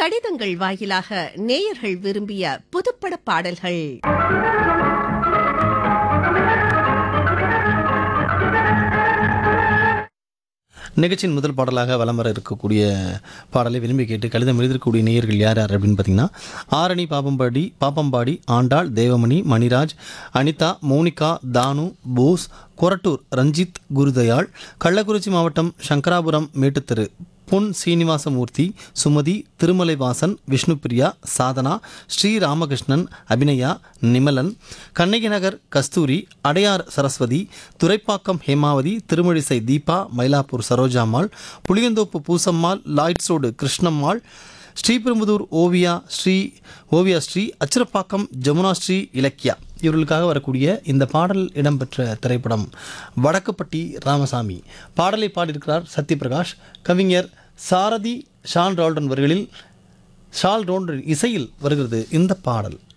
கடிதங்கள் வாயிலாக நேயர்கள் விரும்பிய புதுப்பட பாடல்கள் நிகழ்ச்சியின் முதல் பாடலாக வலம் வர இருக்கக்கூடிய பாடலை விரும்பி கேட்டு கடிதம் எழுதிருக்கக்கூடிய நேயர்கள் யார் யார் அப்படின்னு பார்த்தீங்கன்னா ஆரணி பாப்பம்பாடி பாப்பம்பாடி ஆண்டாள் தேவமணி மணிராஜ் அனிதா மோனிகா தானு போஸ் கொரட்டூர் ரஞ்சித் குருதயாள் கள்ளக்குறிச்சி மாவட்டம் சங்கராபுரம் மேட்டுத்தெரு பொன் சீனிவாசமூர்த்தி சுமதி திருமலைவாசன் விஷ்ணுபிரியா சாதனா ஸ்ரீ ராமகிருஷ்ணன் அபிநயா நிமலன் கண்ணகி நகர் கஸ்தூரி அடையார் சரஸ்வதி துரைப்பாக்கம் ஹேமாவதி திருமழிசை தீபா மயிலாப்பூர் சரோஜாம்மாள் புளியந்தோப்பு பூசம்மாள் லாய்ட்ஸ் ரோடு கிருஷ்ணம்மாள் ஸ்ரீபெரும்புதூர் ஓவியா ஸ்ரீ ஓவியா ஸ்ரீ அச்சிரப்பாக்கம் ஜமுனா ஸ்ரீ இலக்கியா இவர்களுக்காக வரக்கூடிய இந்த பாடல் இடம்பெற்ற திரைப்படம் வடக்குப்பட்டி ராமசாமி பாடலை பாடியிருக்கிறார் சத்யபிரகாஷ் கவிஞர் சாரதி ஷான் ரால்டன் வரிகளில் ஷால் ரோல்டன் இசையில் வருகிறது இந்த பாடல்